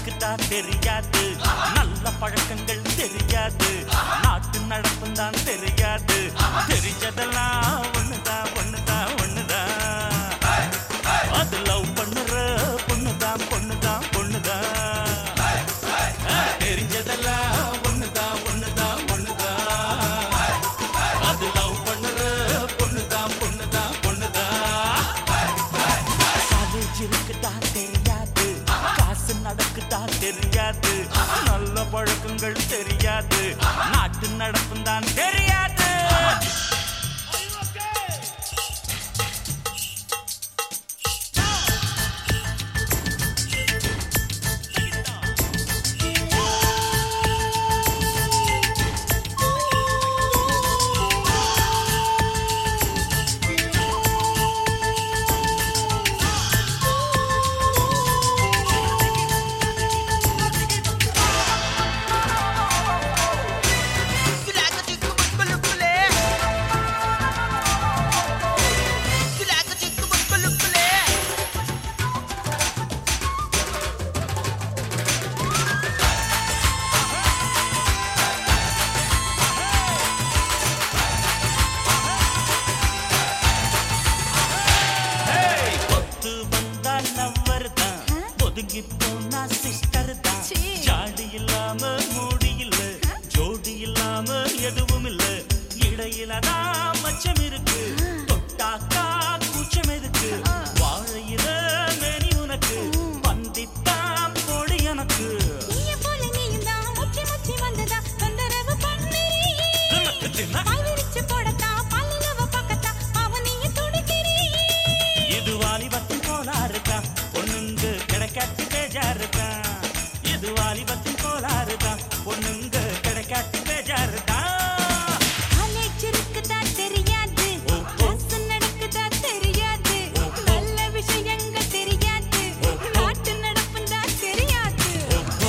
இருக்குதான் தெரியாது நல்ல பழக்கங்கள் தெரியாது நாட்டு நடப்பும் தான் தெரியாது தெரிஞ்சதெல்லாம் ஒண்ணுதான் ஒண்ணுதான் ஒண்ணுதான் அது லவ் பண்ணுற பொண்ணுதான் பொண்ணுதான் பொண்ணுதான் தெரிஞ்சதெல்லாம் ஒண்ணுதான் ஒண்ணுதான் ஒண்ணுதான் அது லவ் பண்ணுற பொண்ணுதான் பொண்ணுதான் பொண்ணுதான் காலேஜ் இருக்குதா தெரியாது காசு நடக்குதா தெரியாது நல்ல பழக்கங்கள் தெரியாது நாட்டு நடப்பும் தான் தெரியாது ஒத்து வந்தா லவ்வர் தான் ஒதுங்கி போனா சிஸ்டர் தான் சீ. ஜாடி இல்லாம மூடி இல்ல ஜோடி இல்லாம எதுவும் இல்ல இடையில தான் மச்சம் இருக்கு தொட்டாக்கா கூச்சம் இருக்கு வாழையில மேனி உனக்கு பந்தித்தான் போடி எனக்கு நீய போல நீயும் தான் முச்சி முச்சி வந்ததா தொந்தரவு பண்ணுறீ தினக்கு தின பாய் விரிச்சு போடத்தா பல்லுலவ பக்கத்தா அவன் நீங்க துடிக்கிறீ இது வாலிபத்தின் கோளாறுதான் பொண்ணுங்க கிடைக்காட்டி பேஜாருதான் இது வாலிபத்தின் கோளாறுதான் பொண்ணுங்க கிடைக்காட்டி பேஜாருதான் காலேஜ் இருக்குதா தெரியாது ஓ, ஓ. கிளாஸ் நடக்குதா தெரியாது ஓ, ஓ. நல்ல விஷயங்கள் தெரியாது ஓ, ஓ. நாட்டு நடப்பும் தான் தெரியாது ஓ, ஓ.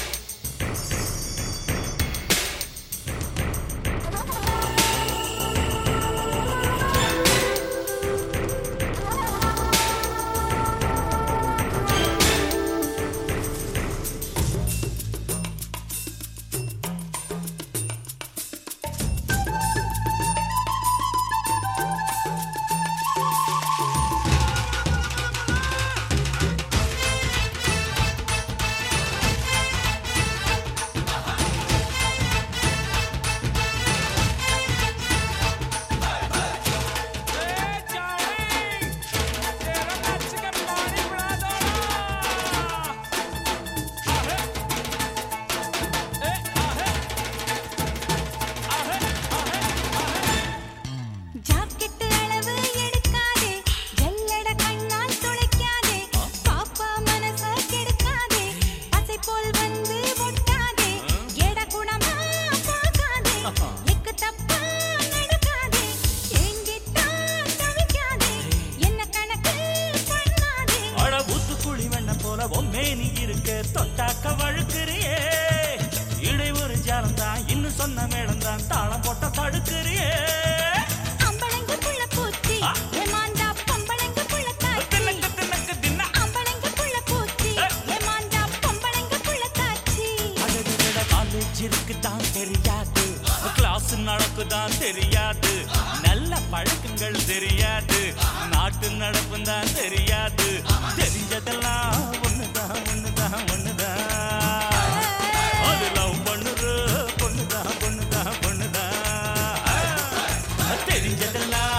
ஜாக்கெட் அளவு எடுக்காதே ஜல்லட கண்ணால் துளைக்காதே பாப்பா மனச கெடுக்காதே பசை போல் வந்து ஒட்டாதே எட குணமா பார்க்காதே எக்கு தப்பா நடக்காதே எங்கிட்டான் தவிக்காதே என்ன கணக்கு பண்ணாதே அட ஊத்துக்குழி வெண்ண போல பொம்மேனி இருக்க தொட்டாக்க வழுக்கிறியே இடை ஒரு ஜாலம் தான் இன்னும் சொன்ன மேடம் தான் தாளம் போட்ட தடுக்கிறியே அம்பளங்க புள்ள பூச்சி ஆ. ஏமாந்தா பொம்பளங்க புள்ள தாச்சி தினக்கு தினக்கு தின அம்பளங்க புள்ள பூச்சி ஏ. ஏமாந்தா பொம்பளங்க புள்ள தாச்சி அடடடட காலேஜ் இருக்குதான் தெரியாது கிளாஸ் நடக்குதான் தெரியாது நல்ல பழக்கங்கள் தெரியாது நாட்டு நடப்பும் தான் தெரியாது தெரிஞ்சதெல்லாம் ஒண்ணுதான் ஒண்ணுதான் ஒண்ணுதான் அது லவ் பண்ணுற பொண்ணுதான் பொண்ணுதான் பொண்ணுதான் தெரிஞ்சதெல்லாம்